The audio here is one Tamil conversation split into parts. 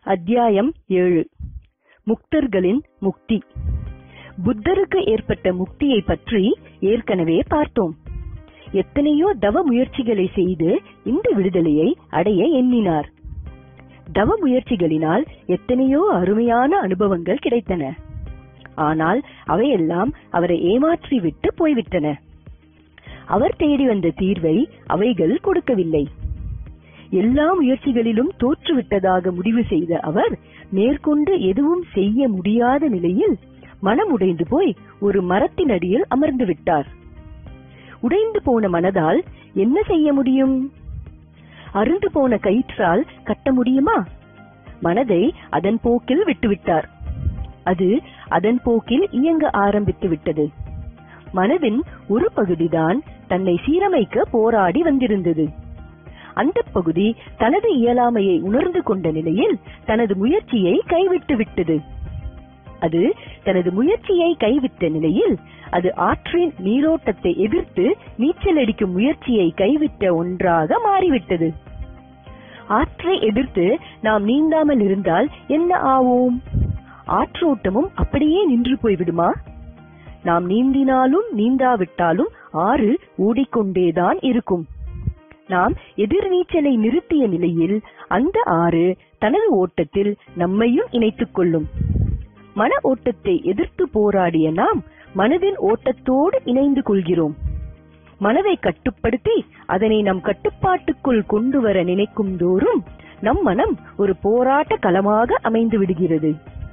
அத்தியாயம் ஏழு முக்தர்களின் முக்தி புத்தருக்கு ஏற்பட்ட முக்தியை பற்றி ஏற்கனவே பார்த்தோம் எத்தனையோ தவ முயற்சிகளை செய்து இந்த விடுதலையை அடைய எண்ணினார் தவ முயற்சிகளினால் எத்தனையோ அருமையான அனுபவங்கள் கிடைத்தன ஆனால் அவையெல்லாம் அவரை ஏமாற்றி விட்டு போய்விட்டன அவர் தேடி வந்த தீர்வை அவைகள் கொடுக்கவில்லை எல்லா முயற்சிகளிலும் தோற்றுவிட்டதாக முடிவு செய்த அவர் மேற்கொண்டு எதுவும் செய்ய முடியாத நிலையில் மனம் உடைந்து போய் ஒரு மரத்தின் அடியில் அமர்ந்து விட்டார் உடைந்து போன மனதால் என்ன செய்ய முடியும் அருந்து போன கயிற்றால் கட்ட முடியுமா மனதை அதன் போக்கில் விட்டுவிட்டார் அது அதன் போக்கில் இயங்க ஆரம்பித்து விட்டது மனதின் ஒரு பகுதிதான் தன்னை சீரமைக்க போராடி வந்திருந்தது அந்த பகுதி தனது இயலாமையை உணர்ந்து கொண்ட நிலையில் தனது முயற்சியை கைவிட்டு விட்டது அது தனது முயற்சியை கைவிட்ட நிலையில் அது ஆற்றின் நீரோட்டத்தை எதிர்த்து நீச்சல் அடிக்கும் முயற்சியை கைவிட்ட ஒன்றாக மாறிவிட்டது ஆற்றை எதிர்த்து நாம் நீந்தாமல் இருந்தால் என்ன ஆவோம் ஆற்றோட்டமும் அப்படியே நின்று போய்விடுமா நாம் நீந்தினாலும் நீந்தாவிட்டாலும் ஆறு ஓடிக்கொண்டேதான் இருக்கும் நாம் எதிர்நீச்சலை நிறுத்திய நிலையில் அந்த ஆறு தனது ஓட்டத்தில் நம்மையும் இணைத்துக் கொள்ளும் மன ஓட்டத்தை எதிர்த்து போராடிய நாம் மனதின் ஓட்டத்தோடு இணைந்து கொள்கிறோம் மனதை கட்டுப்படுத்தி அதனை நம் கட்டுப்பாட்டுக்குள் கொண்டு வர நினைக்கும் தோறும் நம் மனம் ஒரு போராட்ட களமாக அமைந்து விடுகிறது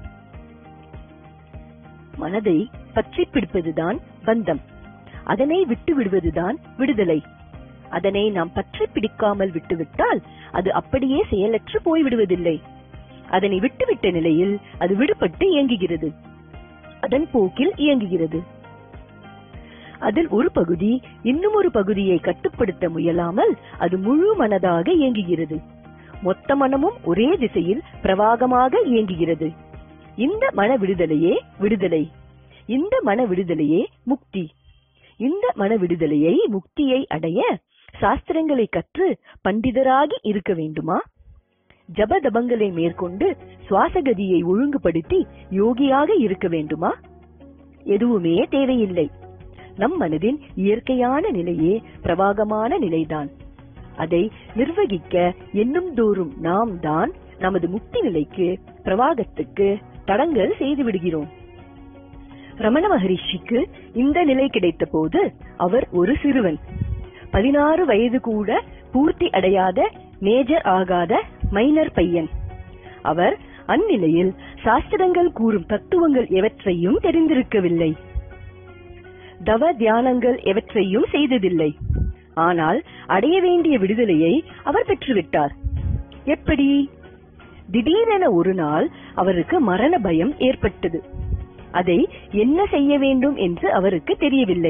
மனதை பற்றி பிடிப்பதுதான் பந்தம் அதனை விட்டு விடுவதுதான் விடுதலை அதனை நாம் பற்றி பிடிக்காமல் விட்டுவிட்டால் அது அப்படியே செயலற்று போய்விடுவதில்லை அதனை விட்டுவிட்ட நிலையில் அது விடுபட்டு இயங்குகிறது அதன் போக்கில் இயங்குகிறது அதில் ஒரு பகுதி இன்னும் ஒரு பகுதியை கட்டுப்படுத்த முயலாமல் அது முழு மனதாக இயங்குகிறது மொத்த மனமும் ஒரே திசையில் பிரவாகமாக இயங்குகிறது இந்த மன விடுதலையே விடுதலை இந்த மன விடுதலையே முக்தி இந்த மன விடுதலையை முக்தியை அடைய சாஸ்திரங்களை கற்று பண்டிதராகி இருக்க வேண்டுமா ஜப தபங்களை மேற்கொண்டு சுவாசகதியை ஒழுங்குபடுத்தி யோகியாக இருக்க வேண்டுமா எதுவுமே தேவையில்லை நம் மனதின் இயற்கையான நிலையே பிரவாகமான நிலைதான் அதை நிர்வகிக்க எண்ணும் தோறும் நாம் தான் நமது முக்தி நிலைக்கு பிரவாகத்துக்கு தடங்கள் செய்து விடுகிறோம் ரமண மகரிஷிக்கு இந்த நிலை கிடைத்த போது அவர் ஒரு சிறுவன் பதினாறு வயது கூட பூர்த்தி அடையாத மேஜர் ஆகாத மைனர் பையன் அவர் அந்நிலையில் சாஸ்திரங்கள் கூறும் தத்துவங்கள் எவற்றையும் தெரிந்திருக்கவில்லை தவ தியானங்கள் எவற்றையும் செய்ததில்லை ஆனால் அடைய வேண்டிய விடுதலையை அவர் பெற்றுவிட்டார் எப்படி திடீரென ஒரு நாள் அவருக்கு மரண பயம் ஏற்பட்டது அதை என்ன செய்ய வேண்டும் என்று அவருக்கு தெரியவில்லை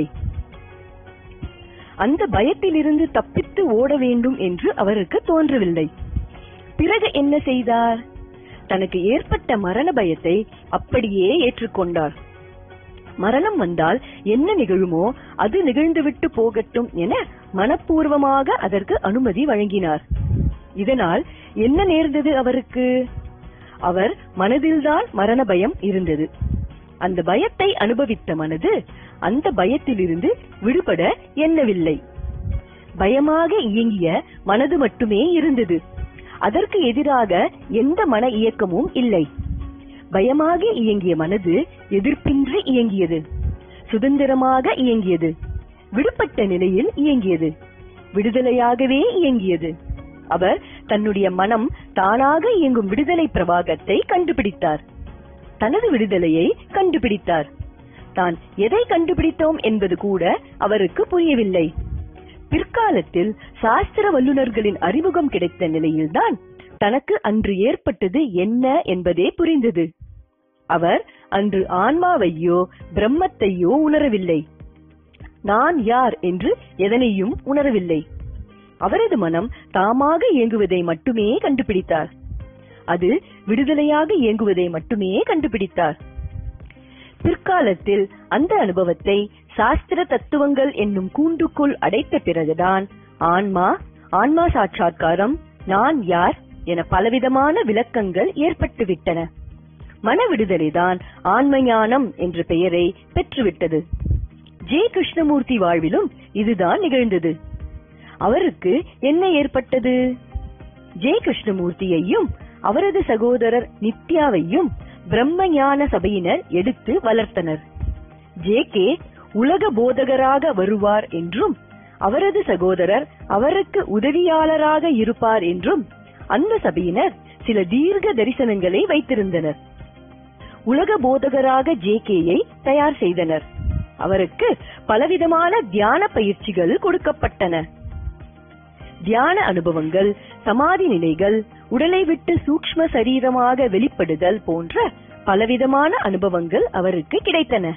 அந்த பயத்திலிருந்து தப்பித்து ஓட வேண்டும் என்று அவருக்கு தோன்றவில்லை பிறகு என்ன செய்தார் தனக்கு ஏற்பட்ட மரண பயத்தை அப்படியே ஏற்றுக்கொண்டார் மரணம் வந்தால் என்ன நிகழுமோ அது நிகழ்ந்துவிட்டு போகட்டும் என மனப்பூர்வமாக அதற்கு அனுமதி வழங்கினார் இதனால் என்ன நேர்ந்தது அவருக்கு அவர் மனதில்தான் மரண பயம் இருந்தது அந்த பயத்தை அனுபவித்த மனது அந்த பயத்திலிருந்து விடுபட எண்ணவில்லை பயமாக இயங்கிய மனது மட்டுமே இருந்தது அதற்கு எதிராக எந்த மன இயக்கமும் இல்லை பயமாக இயங்கிய மனது எதிர்ப்பின்றி இயங்கியது சுதந்திரமாக இயங்கியது விடுபட்ட நிலையில் இயங்கியது விடுதலையாகவே இயங்கியது அவர் தன்னுடைய மனம் தானாக இயங்கும் விடுதலை பிரவாகத்தை கண்டுபிடித்தார் தனது விடுதலையை கண்டுபிடித்தார் தான் எதை கண்டுபிடித்தோம் என்பது கூட அவருக்கு புரியவில்லை பிற்காலத்தில் சாஸ்திர வல்லுநர்களின் அறிமுகம் கிடைத்த நிலையில்தான் தனக்கு அன்று ஏற்பட்டது என்ன என்பதே புரிந்தது அவர் அன்று ஆன்மாவையோ பிரம்மத்தையோ உணரவில்லை நான் யார் என்று எதனையும் உணரவில்லை அவரது மனம் தாமாக இயங்குவதை மட்டுமே கண்டுபிடித்தார் அது விடுதலையாக இயங்குவதை மட்டுமே கண்டுபிடித்தார் பிற்காலத்தில் அந்த அனுபவத்தை சாஸ்திர தத்துவங்கள் என்னும் கூண்டுக்குள் அடைத்த பிறகுதான் ஆன்மா ஆன்மா சாட்சா்காரம் நான் யார் என பலவிதமான விளக்கங்கள் ஏற்பட்டுவிட்டன மன விடுதலைதான் ஆன்மஞானம் என்ற பெயரை பெற்றுவிட்டது ஜே கிருஷ்ணமூர்த்தி வாழ்விலும் இதுதான் நிகழ்ந்தது அவருக்கு என்ன ஏற்பட்டது ஜே கிருஷ்ணமூர்த்தியையும் அவரது சகோதரர் நித்யாவையும் பிரம்ம ஞான சபையினர் எடுத்து வளர்த்தனர் ஜே கே உலக போதகராக வருவார் என்றும் அவரது சகோதரர் அவருக்கு உதவியாளராக இருப்பார் என்றும் அந்த சபையினர் சில தீர்க்க தரிசனங்களை வைத்திருந்தனர் உலக போதகராக ஜே கேயை தயார் செய்தனர் அவருக்கு பலவிதமான தியான பயிற்சிகள் கொடுக்கப்பட்டன தியான அனுபவங்கள் சமாதி நிலைகள் உடலை விட்டு சூக்ஷ்ம சரீரமாக வெளிப்படுதல் போன்ற பலவிதமான அனுபவங்கள் அவருக்கு கிடைத்தன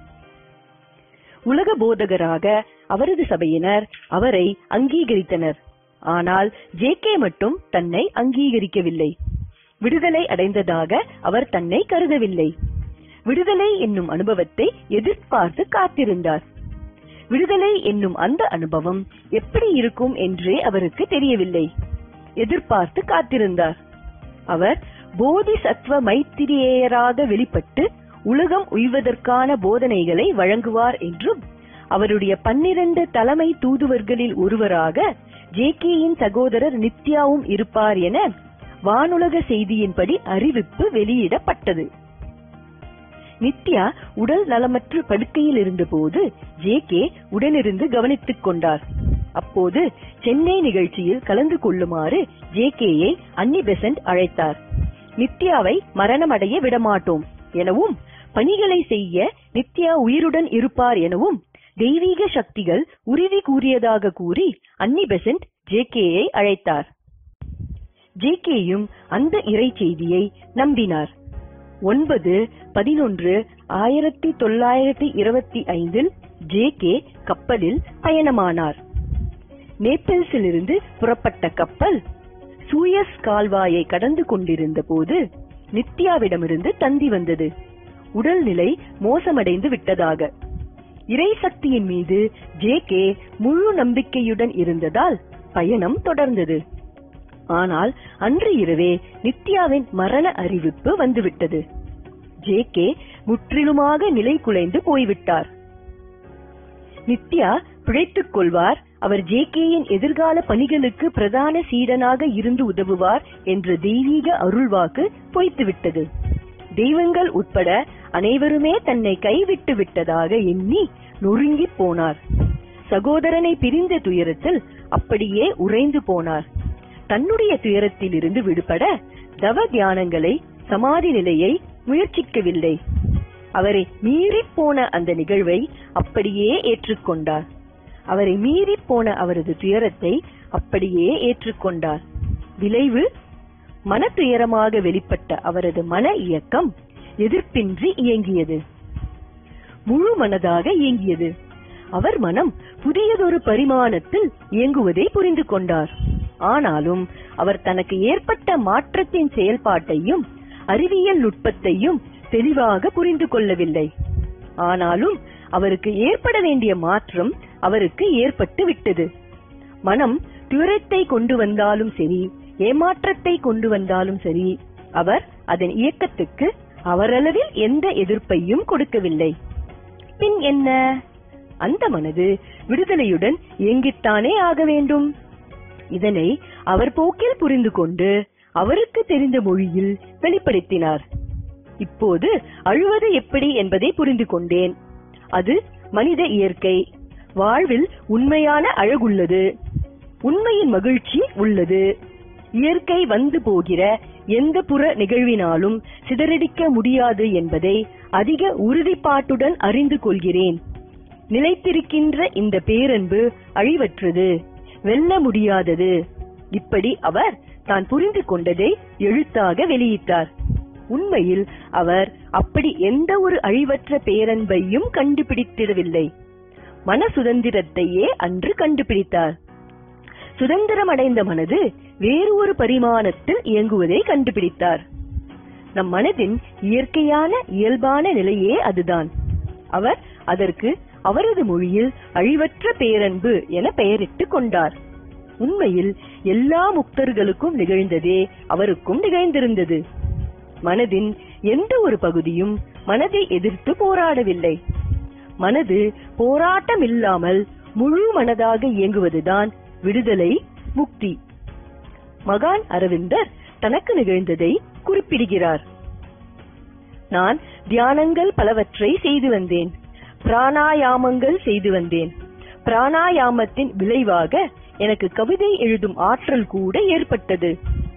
உலக போதகராக அவரது சபையினர் அவரை அங்கீகரித்தனர் ஆனால் ஜே கே மட்டும் தன்னை அங்கீகரிக்கவில்லை விடுதலை அடைந்ததாக அவர் தன்னை கருதவில்லை விடுதலை என்னும் அனுபவத்தை எதிர்பார்த்து காத்திருந்தார் விடுதலை என்னும் அந்த அனுபவம் எப்படி இருக்கும் என்றே அவருக்கு தெரியவில்லை எதிர்பார்த்து காத்திருந்தார் அவர் போதி சத்வ மைத்திரியராக வெளிப்பட்டு உலகம் உய்வதற்கான போதனைகளை வழங்குவார் என்றும் அவருடைய பன்னிரண்டு தலைமை தூதுவர்களில் ஒருவராக ஜேகேயின் சகோதரர் நித்யாவும் இருப்பார் என வானுலக செய்தியின்படி அறிவிப்பு வெளியிடப்பட்டது நித்யா உடல் நலமற்று படுக்கையில் இருந்தபோது ஜே கே உடனிருந்து கவனித்துக் கொண்டார் அப்போது சென்னை நிகழ்ச்சியில் கலந்து கொள்ளுமாறு ஜே கேயை அன்னி பெசன்ட் அழைத்தார் நித்யாவை மரணமடைய விடமாட்டோம் எனவும் பணிகளை செய்ய நித்யா உயிருடன் இருப்பார் எனவும் தெய்வீக சக்திகள் உறுதி கூறியதாக கூறி அன்னி பெசன்ட் ஜே கேயை அழைத்தார் ஜே கேயும் அந்த இறை செய்தியை நம்பினார் ஒன்பது பதினொன்று ஆயிரத்தி தொள்ளாயிரத்தி இருபத்தி ஐந்தில் ஜே கே கப்பலில் பயணமானார் நேப்பிள்ஸிலிருந்து புறப்பட்ட கப்பல் சூயஸ் கால்வாயை கடந்து கொண்டிருந்த போது நித்யாவிடமிருந்து தந்தி வந்தது உடல்நிலை மோசமடைந்து விட்டதாக இறை சக்தியின் மீது ஜே கே முழு நம்பிக்கையுடன் இருந்ததால் பயணம் தொடர்ந்தது ஆனால் அன்று இரவே நித்யாவின் மரண அறிவிப்பு வந்துவிட்டது ஜே கே முற்றிலுமாக நிலை குலைந்து போய்விட்டார் நித்யா பிழைத்துக் கொள்வார் அவர் ஜே கேயின் எதிர்கால பணிகளுக்கு பிரதான சீடனாக இருந்து உதவுவார் என்ற தெய்வீக அருள்வாக்கு பொய்த்துவிட்டது தெய்வங்கள் உட்பட அனைவருமே தன்னை கைவிட்டு விட்டதாக எண்ணி நொறுங்கி போனார் சகோதரனை பிரிந்த துயரத்தில் அப்படியே உறைந்து போனார் தன்னுடைய துயரத்தில் இருந்து விடுபட தவ தியானங்களை சமாதி நிலையை முயற்சிக்கவில்லை அவரை மீறி போன அந்த நிகழ்வை அப்படியே ஏற்றுக்கொண்டார் அவரை மீறி போன அவரது துயரத்தை அப்படியே ஏற்றுக்கொண்டார் விளைவு மன துயரமாக வெளிப்பட்ட அவரது மன இயக்கம் எதிர்ப்பின்றி இயங்கியது முழு மனதாக இயங்கியது அவர் மனம் புதியதொரு பரிமாணத்தில் இயங்குவதை புரிந்து கொண்டார் ஆனாலும் அவர் தனக்கு ஏற்பட்ட மாற்றத்தின் செயல்பாட்டையும் அறிவியல் நுட்பத்தையும் தெளிவாக புரிந்து கொள்ளவில்லை ஆனாலும் அவருக்கு ஏற்பட வேண்டிய மாற்றம் அவருக்கு ஏற்பட்டு விட்டது மனம் துயரத்தை கொண்டு வந்தாலும் சரி ஏமாற்றத்தை கொண்டு வந்தாலும் சரி அவர் அதன் இயக்கத்துக்கு அவரளவில் எந்த எதிர்ப்பையும் கொடுக்கவில்லை பின் என்ன அந்த மனது விடுதலையுடன் இயங்கித்தானே ஆக வேண்டும் இதனை அவர் போக்கில் புரிந்து கொண்டு அவருக்கு தெரிந்த மொழியில் வெளிப்படுத்தினார் இப்போது அழுவது எப்படி என்பதை புரிந்து கொண்டேன் அது மனித இயற்கை வாழ்வில் உண்மையான அழகுள்ளது உண்மையின் மகிழ்ச்சி உள்ளது இயற்கை வந்து போகிற எந்த புற நிகழ்வினாலும் சிதறடிக்க முடியாது என்பதை அதிக உறுதிப்பாட்டுடன் அறிந்து கொள்கிறேன் நிலைத்திருக்கின்ற இந்த பேரன்பு அழிவற்றது வெல்ல முடியாதது இப்படி அவர் தான் புரிந்து கொண்டதை எழுத்தாக வெளியிட்டார் உண்மையில் அவர் அப்படி எந்த ஒரு அழிவற்ற பேரன்பையும் கண்டுபிடித்திடவில்லை மன சுதந்திரத்தையே அன்று கண்டுபிடித்தார் சுதந்திரமடைந்த மனது வேறு ஒரு பரிமாணத்தில் இயங்குவதை கண்டுபிடித்தார் நம் மனதின் இயற்கையான இயல்பான நிலையே அதுதான் அவர் அதற்கு அவரது மொழியில் அழிவற்ற பேரன்பு என பெயரிட்டுக் கொண்டார் உண்மையில் எல்லா முக்தர்களுக்கும் நிகழ்ந்ததே அவருக்கும் நிகழ்ந்திருந்தது மனதின் எந்த ஒரு பகுதியும் மனதை எதிர்த்து போராடவில்லை மனது போராட்டமில்லாமல் முழு மனதாக இயங்குவதுதான் விடுதலை முக்தி மகான் அரவிந்தர் தனக்கு நிகழ்ந்ததை குறிப்பிடுகிறார் நான் தியானங்கள் பலவற்றை செய்து வந்தேன் பிராணாயாமங்கள் செய்து வந்தேன் பிராணாயாமத்தின் விளைவாக எனக்கு கவிதை எழுதும் ஆற்றல் கூட ஏற்பட்டது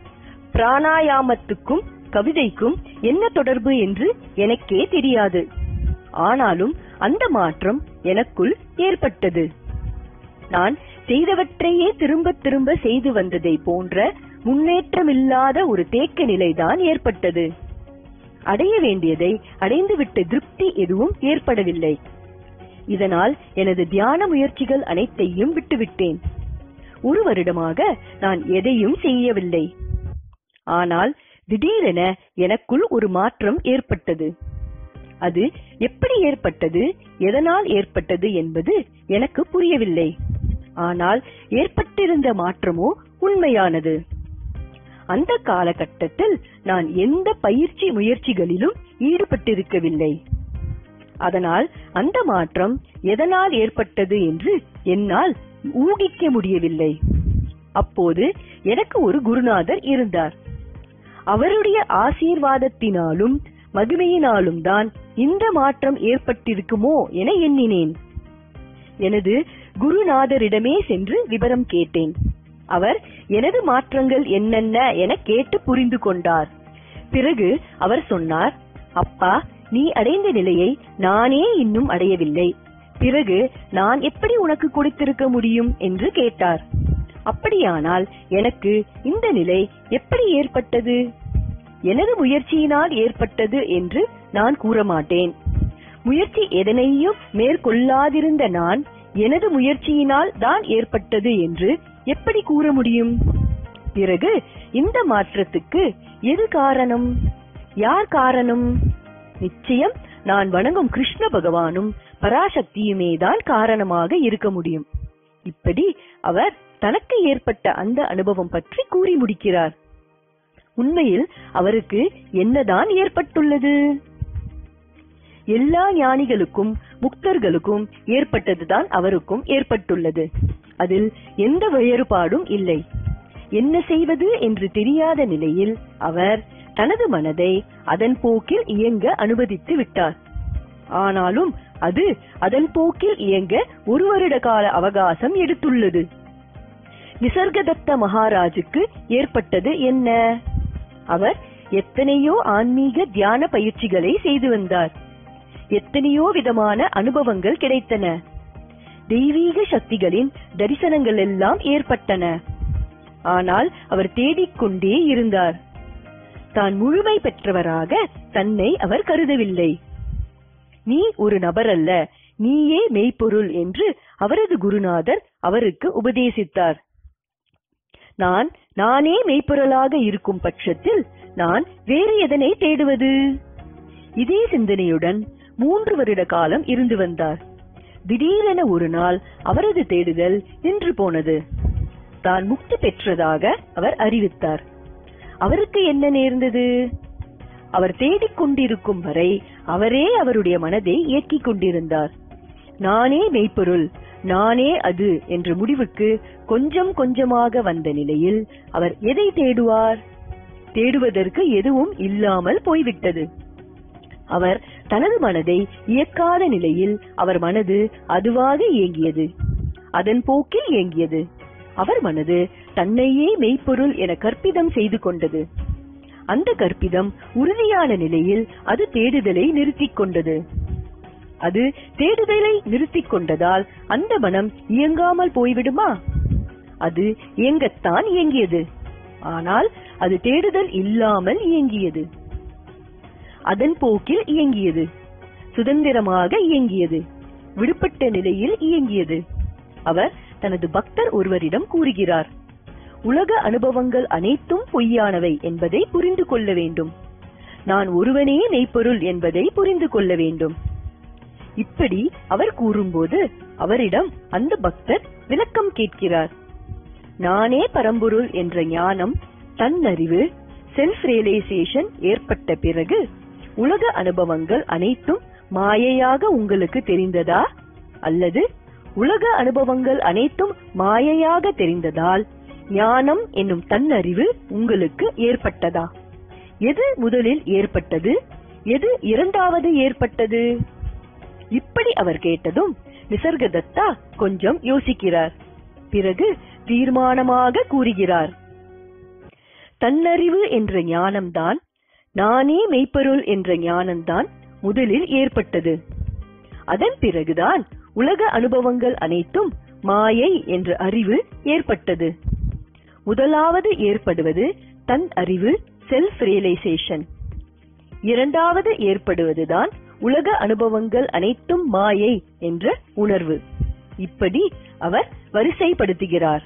பிராணாயாமத்துக்கும் கவிதைக்கும் என்ன தொடர்பு என்று எனக்கே தெரியாது ஆனாலும் அந்த மாற்றம் எனக்குள் ஏற்பட்டது நான் செய்தவற்றையே திரும்ப திரும்ப செய்து வந்ததை போன்ற முன்னேற்றமில்லாத ஒரு தேக்க நிலைதான் ஏற்பட்டது அடைய வேண்டியதை அடைந்துவிட்ட திருப்தி எதுவும் ஏற்படவில்லை இதனால் எனது தியான முயற்சிகள் அனைத்தையும் விட்டுவிட்டேன் ஒரு வருடமாக நான் எதையும் செய்யவில்லை ஆனால் திடீரென எனக்குள் ஒரு மாற்றம் ஏற்பட்டது அது எப்படி ஏற்பட்டது எதனால் ஏற்பட்டது என்பது எனக்கு புரியவில்லை ஆனால் ஏற்பட்டிருந்த மாற்றமோ உண்மையானது அந்த காலகட்டத்தில் நான் எந்த பயிற்சி முயற்சிகளிலும் ஈடுபட்டிருக்கவில்லை அதனால் அந்த மாற்றம் எதனால் ஏற்பட்டது என்று என்னால் ஊகிக்க முடியவில்லை அப்போது எனக்கு ஒரு குருநாதர் இருந்தார் அவருடைய ஆசீர்வாதத்தினாலும் மகிமையினாலும் தான் இந்த மாற்றம் ஏற்பட்டிருக்குமோ என எண்ணினேன் எனது குருநாதரிடமே சென்று விவரம் கேட்டேன் அவர் எனது மாற்றங்கள் என்னென்ன என கேட்டு புரிந்து கொண்டார் பிறகு அவர் சொன்னார் அப்பா நீ அடைந்த நிலையை நானே இன்னும் அடையவில்லை பிறகு நான் எப்படி உனக்கு கொடுத்திருக்க முடியும் என்று கேட்டார் அப்படியானால் எனக்கு இந்த நிலை எப்படி ஏற்பட்டது எனது முயற்சியினால் ஏற்பட்டது என்று நான் கூற மாட்டேன் முயற்சி எதனையும் மேற்கொள்ளாதிருந்த நான் எனது முயற்சியினால் தான் ஏற்பட்டது என்று எப்படி கூற முடியும் பிறகு இந்த மாற்றத்துக்கு எது காரணம் யார் காரணம் நிச்சயம் நான் வணங்கும் கிருஷ்ண பகவானும் பராசக்தியுமே தான் காரணமாக இருக்க முடியும் இப்படி அவர் தனக்கு ஏற்பட்ட அந்த அனுபவம் பற்றி கூறி முடிக்கிறார் உண்மையில் அவருக்கு என்னதான் ஏற்பட்டுள்ளது எல்லா ஞானிகளுக்கும் முக்தர்களுக்கும் ஏற்பட்டதுதான் அவருக்கும் ஏற்பட்டுள்ளது அதில் எந்த வேறுபாடும் இல்லை என்ன செய்வது என்று தெரியாத நிலையில் அவர் தனது மனதை அதன் போக்கில் இயங்க அனுமதித்து விட்டார் ஆனாலும் அது அதன் போக்கில் இயங்க ஒரு வருட கால அவகாசம் எடுத்துள்ளது நிசர்கதத்த மகாராஜுக்கு ஏற்பட்டது என்ன அவர் எத்தனையோ ஆன்மீக தியான பயிற்சிகளை செய்து வந்தார் எத்தனையோ விதமான அனுபவங்கள் கிடைத்தன தெய்வீக சக்திகளின் தரிசனங்கள் எல்லாம் ஏற்பட்டன ஆனால் அவர் தேடிக்கொண்டே இருந்தார் தான் முழுமை பெற்றவராக தன்னை அவர் கருதவில்லை நீ ஒரு நபர் அல்ல நீயே மெய்ப்பொருள் என்று அவரது குருநாதர் அவருக்கு உபதேசித்தார் நான் நானே மெய்ப்பொருளாக இருக்கும் பட்சத்தில் நான் வேறு எதனை தேடுவது இதே சிந்தனையுடன் மூன்று வருட காலம் இருந்து வந்தார் திடீரென ஒரு நாள் அவரது தேடுதல் நின்று போனது தான் முக்தி பெற்றதாக அவர் அறிவித்தார் அவருக்கு என்ன நேர்ந்தது அவர் தேடிக் கொண்டிருக்கும் வரை அவரே அவருடைய மனதை இயக்கிக் கொண்டிருந்தார் நானே மெய்ப்பொருள் நானே அது என்ற முடிவுக்கு கொஞ்சம் கொஞ்சமாக வந்த நிலையில் அவர் எதை தேடுவார் தேடுவதற்கு எதுவும் இல்லாமல் போய்விட்டது அவர் தனது மனதை இயக்காத நிலையில் அவர் மனது அதுவாக இயங்கியது அதன் போக்கில் இயங்கியது அவர் மனது தன்னையே மெய்ப்பொருள் என கற்பிதம் செய்து கொண்டது அந்த கற்பிதம் உறுதியான நிலையில் அது தேடுதலை நிறுத்திக் கொண்டது அது தேடுதலை நிறுத்திக் கொண்டதால் அந்த மனம் இயங்காமல் போய்விடுமா அது இயங்கத்தான் இயங்கியது ஆனால் அது தேடுதல் இல்லாமல் இயங்கியது அதன் போக்கில் இயங்கியது சுதந்திரமாக இயங்கியது விடுபட்ட நிலையில் இயங்கியது அவர் தனது பக்தர் ஒருவரிடம் கூறுகிறார் உலக அனுபவங்கள் அனைத்தும் பொய்யானவை என்பதை புரிந்து கொள்ள வேண்டும் நான் ஒருவனே மெய்ப்பொருள் என்பதை புரிந்து கொள்ள வேண்டும் இப்படி அவர் கூறும்போது அவரிடம் அந்த பக்தர் விளக்கம் கேட்கிறார் நானே பரம்பொருள் என்ற ஞானம் தன்னறிவு செல்ஃப் ரியலைசேஷன் ஏற்பட்ட பிறகு உலக அனுபவங்கள் அனைத்தும் மாயையாக உங்களுக்கு தெரிந்ததா அல்லது உலக அனுபவங்கள் அனைத்தும் மாயையாக தெரிந்ததால் ஞானம் என்னும் தன்னறிவு உங்களுக்கு ஏற்பட்டதா எது முதலில் ஏற்பட்டது எது இரண்டாவது ஏற்பட்டது இப்படி அவர் கேட்டதும் நிசர்கதத்தா கொஞ்சம் யோசிக்கிறார் பிறகு தீர்மானமாக கூறுகிறார் தன்னறிவு என்ற ஞானம்தான் நானே மெய்ப்பொருள் என்ற ஞானம்தான் முதலில் ஏற்பட்டது அதன் பிறகுதான் உலக அனுபவங்கள் அனைத்தும் மாயை என்ற அறிவு ஏற்பட்டது முதலாவது ஏற்படுவது தன் அறிவு செல்ஃப் ரியலைசேஷன் இரண்டாவது ஏற்படுவதுதான் உலக அனுபவங்கள் அனைத்தும் மாயை என்ற உணர்வு இப்படி அவர் வரிசைப்படுத்துகிறார்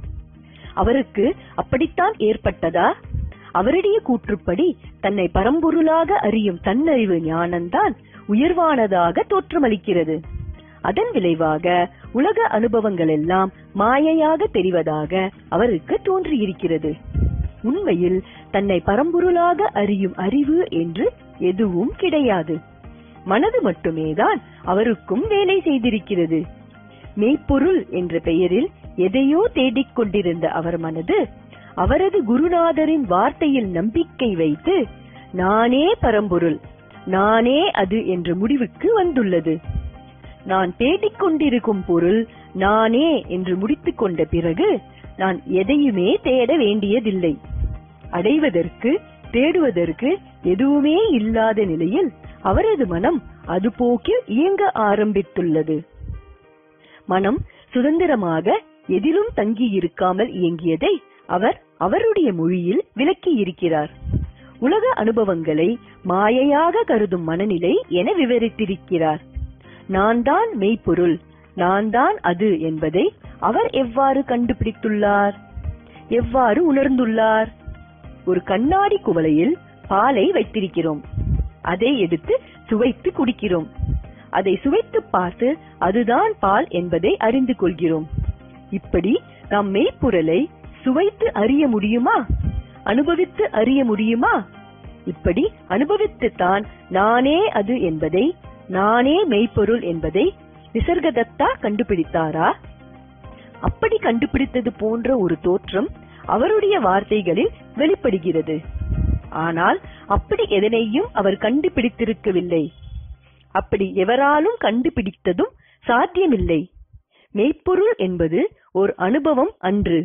அவருக்கு அப்படித்தான் ஏற்பட்டதா அவருடைய கூற்றுப்படி தன்னை பரம்பொருளாக அறியும் தன்னறிவு ஞானம்தான் உயர்வானதாக தோற்றமளிக்கிறது அதன் விளைவாக உலக அனுபவங்கள் எல்லாம் மாயையாக தெரிவதாக அவருக்கு தோன்றியிருக்கிறது உண்மையில் தன்னை பரம்பொருளாக அறியும் அறிவு என்று எதுவும் கிடையாது மனது மட்டுமேதான் அவருக்கும் வேலை செய்திருக்கிறது மெய்ப்பொருள் என்ற பெயரில் எதையோ தேடிக் கொண்டிருந்த அவர் மனது அவரது குருநாதரின் வார்த்தையில் நம்பிக்கை வைத்து நானே பரம்பொருள் நானே அது என்ற முடிவுக்கு வந்துள்ளது நான் தேடிக் கொண்டிருக்கும் பொருள் நானே என்று முடித்துக் கொண்ட பிறகு நான் எதையுமே தேட வேண்டியதில்லை அடைவதற்கு தேடுவதற்கு எதுவுமே இல்லாத நிலையில் அவரது மனம் அது போக்கில் இயங்க ஆரம்பித்துள்ளது மனம் சுதந்திரமாக எதிலும் தங்கி இருக்காமல் இயங்கியதை அவர் அவருடைய மொழியில் விளக்கி இருக்கிறார் உலக அனுபவங்களை மாயையாக கருதும் மனநிலை என விவரித்திருக்கிறார் நான் தான் மெய்ப்பொருள் நான் தான் அது என்பதை அவர் எவ்வாறு கண்டுபிடித்துள்ளார் எவ்வாறு உணர்ந்துள்ளார் ஒரு கண்ணாடி குவளையில் பாலை வைத்திருக்கிறோம் அதை எடுத்து சுவைத்து குடிக்கிறோம் அதை சுவைத்து பார்த்து அதுதான் பால் என்பதை அறிந்து கொள்கிறோம் இப்படி நாம் மெய்ப்பொருளை சுவைத்து அறிய முடியுமா அனுபவித்து அறிய முடியுமா இப்படி அனுபவித்துத்தான் நானே அது என்பதை நானே மெய்ப்பொருள் என்பதை நிசர்கதத்தா கண்டுபிடித்தாரா அப்படி கண்டுபிடித்தது போன்ற ஒரு தோற்றம் அவருடைய வார்த்தைகளில் வெளிப்படுகிறது ஆனால் அப்படி எதனையும் அவர் கண்டுபிடித்திருக்கவில்லை அப்படி எவராலும் கண்டுபிடித்ததும் சாத்தியமில்லை மெய்ப்பொருள் என்பது ஒரு அனுபவம் அன்று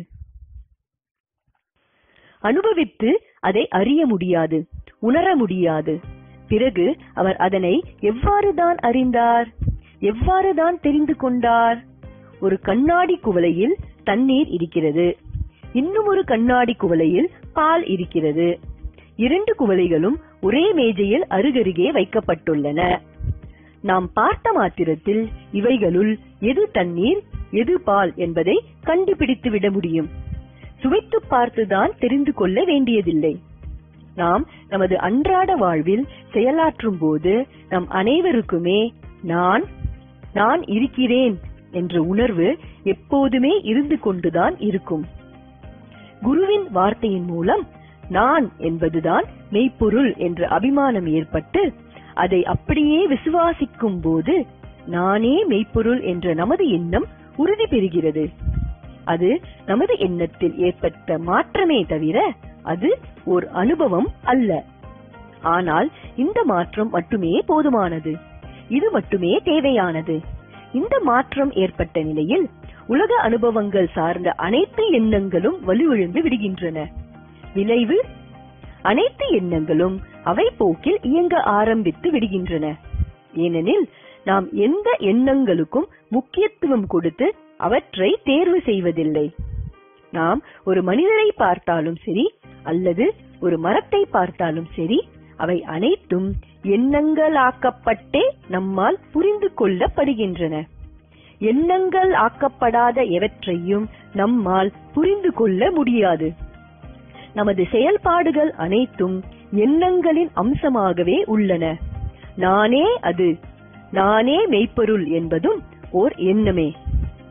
அனுபவித்து அதை அறிய முடியாது உணர முடியாது பிறகு அவர் அதனை எவ்வாறு தான் அறிந்தார் எவ்வாறு தான் தெரிந்து கொண்டார் ஒரு கண்ணாடி குவளையில் தண்ணீர் இருக்கிறது இன்னும் ஒரு கண்ணாடி குவளையில் பால் இருக்கிறது இரண்டு குவளைகளும் ஒரே மேஜையில் அருகருகே வைக்கப்பட்டுள்ளன நாம் பார்த்த மாத்திரத்தில் இவைகளுள் எது தண்ணீர் எது பால் என்பதை கண்டுபிடித்து விட முடியும் சுவைத்து பார்த்துதான் தெரிந்து கொள்ள வேண்டியதில்லை நாம் நமது அன்றாட வாழ்வில் செயலாற்றும் போது நம் அனைவருக்குமே நான் நான் இருக்கிறேன் என்ற உணர்வு எப்போதுமே இருந்து கொண்டுதான் இருக்கும் குருவின் வார்த்தையின் மூலம் நான் என்பதுதான் மெய்ப்பொருள் என்ற அபிமானம் ஏற்பட்டு அதை அப்படியே விசுவாசிக்கும் போது நானே மெய்ப்பொருள் என்ற நமது எண்ணம் உறுதி பெறுகிறது அது நமது எண்ணத்தில் ஏற்பட்ட மாற்றமே தவிர அது ஒரு அனுபவம் அல்ல ஆனால் இந்த மாற்றம் மட்டுமே போதுமானது இது மட்டுமே தேவையானது இந்த மாற்றம் ஏற்பட்ட நிலையில் உலக அனுபவங்கள் சார்ந்த அனைத்து எண்ணங்களும் வலுவிழந்து விடுகின்றன விளைவு அனைத்து எண்ணங்களும் அவை போக்கில் இயங்க ஆரம்பித்து விடுகின்றன ஏனெனில் நாம் எந்த எண்ணங்களுக்கும் முக்கியத்துவம் கொடுத்து அவற்றை தேர்வு செய்வதில்லை நாம் ஒரு மனிதரை பார்த்தாலும் சரி அல்லது ஒரு மரத்தை பார்த்தாலும் சரி அவை அனைத்தும் எண்ணங்களாக்கப்பட்டே நம்மால் புரிந்து கொள்ளப்படுகின்றன எண்ணங்கள் ஆக்கப்படாத எவற்றையும் நம்மால் புரிந்து கொள்ள முடியாது நமது செயல்பாடுகள் அனைத்தும் எண்ணங்களின் அம்சமாகவே உள்ளன நானே அது நானே மெய்ப்பொருள் என்பதும் ஓர் எண்ணமே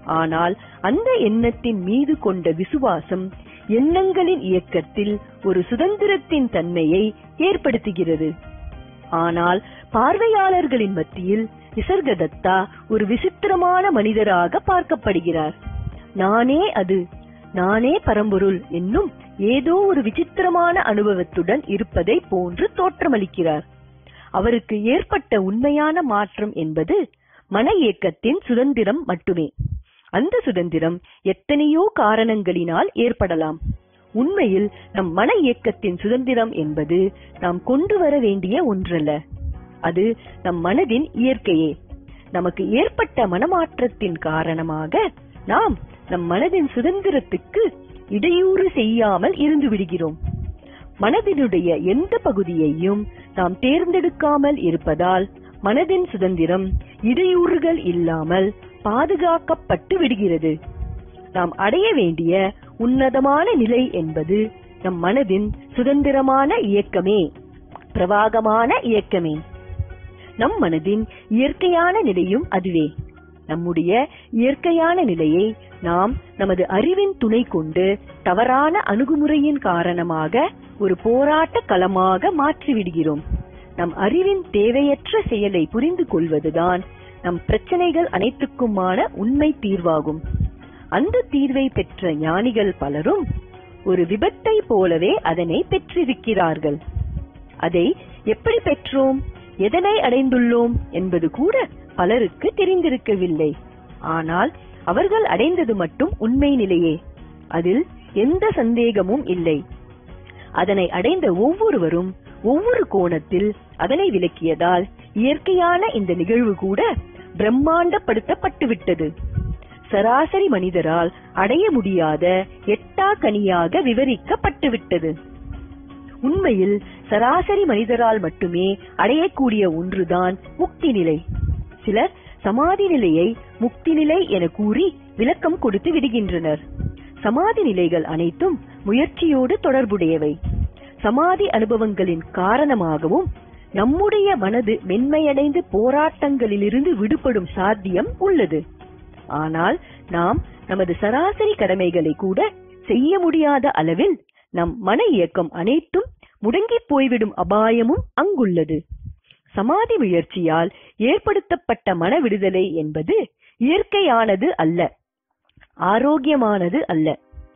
ஆனால் அந்த எண்ணத்தின் மீது கொண்ட விசுவாசம் எண்ணங்களின் இயக்கத்தில் ஒரு சுதந்திரத்தின் தன்மையை ஏற்படுத்துகிறது ஆனால் பார்வையாளர்களின் மத்தியில் நிசர்கதத்தா ஒரு விசித்திரமான மனிதராக பார்க்கப்படுகிறார் நானே அது நானே பரம்பொருள் என்னும் ஏதோ ஒரு விசித்திரமான அனுபவத்துடன் இருப்பதை போன்று தோற்றமளிக்கிறார் அவருக்கு ஏற்பட்ட உண்மையான மாற்றம் என்பது மன இயக்கத்தின் சுதந்திரம் மட்டுமே அந்த சுதந்திரம் எத்தனையோ காரணங்களினால் ஏற்படலாம் உண்மையில் நம் மன இயக்கத்தின் சுதந்திரம் என்பது நாம் கொண்டு வர வேண்டிய ஒன்றல்ல அது நம் மனதின் இயற்கையே நமக்கு ஏற்பட்ட மனமாற்றத்தின் காரணமாக நாம் நம் மனதின் சுதந்திரத்துக்கு இடையூறு செய்யாமல் இருந்து விடுகிறோம் மனதினுடைய எந்த பகுதியையும் நாம் தேர்ந்தெடுக்காமல் இருப்பதால் மனதின் சுதந்திரம் இடையூறுகள் இல்லாமல் பாதுகாக்கப்பட்டு விடுகிறது நாம் அடைய வேண்டிய உன்னதமான நிலை என்பது நம் மனதின் சுதந்திரமான இயக்கமே பிரவாகமான இயக்கமே நம் மனதின் இயற்கையான நிலையும் அதுவே நம்முடைய இயற்கையான நிலையை நாம் நமது அறிவின் துணை கொண்டு தவறான அணுகுமுறையின் காரணமாக ஒரு போராட்ட களமாக மாற்றிவிடுகிறோம் நம் அறிவின் தேவையற்ற செயலை புரிந்து கொள்வதுதான் நம் பிரச்சனைகள் அனைத்துக்குமான உண்மை தீர்வாகும் அந்த தீர்வை பெற்ற ஞானிகள் பலரும் ஒரு விபத்தை போலவே அதனை பெற்றிருக்கிறார்கள் அதை எப்படி பெற்றோம் எதனை அடைந்துள்ளோம் என்பது கூட பலருக்கு தெரிந்திருக்கவில்லை ஆனால் அவர்கள் அடைந்தது மட்டும் உண்மை நிலையே அதில் எந்த சந்தேகமும் இல்லை அதனை அடைந்த ஒவ்வொருவரும் ஒவ்வொரு கோணத்தில் அதனை விளக்கியதால் இயற்கையான இந்த நிகழ்வு கூட பிரம்மாண்டப்படுத்தப்பட்டுவிட்டது சராசரி மனிதரால் அடைய முடியாத எட்டா கனியாக விவரிக்கப்பட்டுவிட்டது உண்மையில் சராசரி மனிதரால் மட்டுமே அடையக்கூடிய ஒன்றுதான் முக்தி நிலை சிலர் சமாதி நிலையை முக்தி நிலை என கூறி விளக்கம் கொடுத்து விடுகின்றனர் சமாதி நிலைகள் அனைத்தும் முயற்சியோடு தொடர்புடையவை சமாதி அனுபவங்களின் காரணமாகவும் நம்முடைய மனது மென்மையடைந்து போராட்டங்களிலிருந்து விடுபடும் சாத்தியம் உள்ளது ஆனால் நாம் நமது சராசரி கடமைகளை கூட செய்ய முடியாத அளவில் நம் மன இயக்கம் அனைத்தும் முடங்கி போய்விடும் அபாயமும் அங்குள்ளது சமாதி முயற்சியால் ஏற்படுத்தப்பட்ட மன விடுதலை என்பது இயற்கையானது அல்ல ஆரோக்கியமானது அல்ல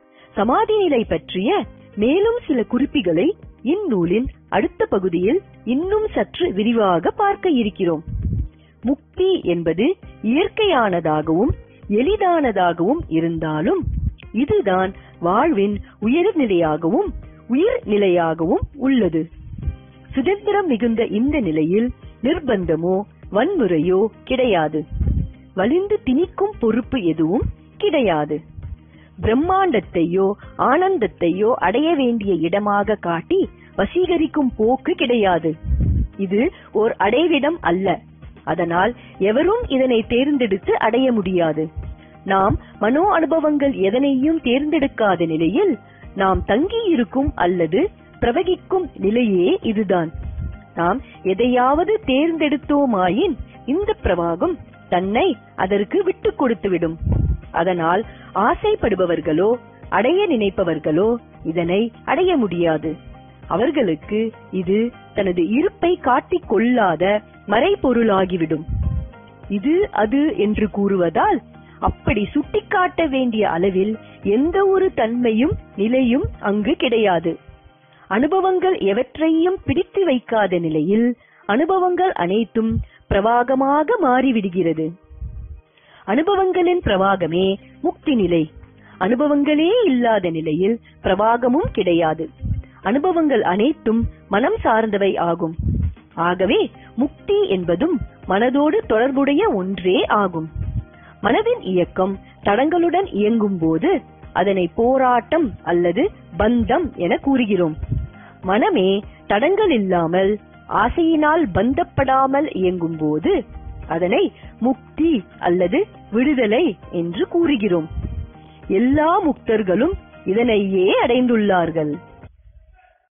சமாதி நிலை பற்றிய மேலும் சில குறிப்புகளை இந்நூலின் அடுத்த பகுதியில் இன்னும் சற்று விரிவாக பார்க்க இருக்கிறோம் முக்தி என்பது இயற்கையானதாகவும் எளிதானதாகவும் இருந்தாலும் இதுதான் வாழ்வின் உயர்நிலையாகவும் உயிர் நிலையாகவும் உள்ளது சுதந்திரம் மிகுந்த இந்த நிலையில் நிர்பந்தமோ வன்முறையோ கிடையாது வலிந்து திணிக்கும் பொறுப்பு எதுவும் கிடையாது பிரம்மாண்டத்தையோ ஆனந்தத்தையோ அடைய வேண்டிய இடமாக காட்டி வசீகரிக்கும் போக்கு கிடையாது இது ஓர் அடைவிடம் அல்ல அதனால் எவரும் இதனை தேர்ந்தெடுத்து அடைய முடியாது நாம் மனோ அனுபவங்கள் எதனையும் தேர்ந்தெடுக்காத நிலையில் நாம் தங்கியிருக்கும் அல்லது பிரவகிக்கும் நிலையே இதுதான் நாம் எதையாவது தேர்ந்தெடுத்தோமாயின் இந்த பிரவாகம் தன்னை அதற்கு விட்டுக் கொடுத்துவிடும் அதனால் ஆசைப்படுபவர்களோ அடைய நினைப்பவர்களோ இதனை அடைய முடியாது அவர்களுக்கு இது தனது இருப்பை காட்டிக் கொள்ளாத மறைபொருளாகிவிடும் இது அது என்று கூறுவதால் அப்படி சுட்டிக்காட்ட வேண்டிய அளவில் எந்த ஒரு தன்மையும் நிலையும் அங்கு கிடையாது அனுபவங்கள் எவற்றையும் பிடித்து வைக்காத நிலையில் அனுபவங்கள் அனைத்தும் பிரவாகமாக மாறிவிடுகிறது அனுபவங்களின் பிரவாகமே முக்தி நிலை அனுபவங்களே இல்லாத நிலையில் பிரவாகமும் கிடையாது அனுபவங்கள் அனைத்தும் மனம் சார்ந்தவை ஆகும் ஆகவே முக்தி என்பதும் மனதோடு தொடர்புடைய ஒன்றே ஆகும் மனதின் இயக்கம் தடங்களுடன் இயங்கும் போது அதனை போராட்டம் அல்லது பந்தம் என கூறுகிறோம் மனமே தடங்கள் இல்லாமல் ஆசையினால் பந்தப்படாமல் இயங்கும் போது அதனை முக்தி அல்லது விடுதலை என்று கூறுகிறோம் எல்லா முக்தர்களும் இதனையே அடைந்துள்ளார்கள்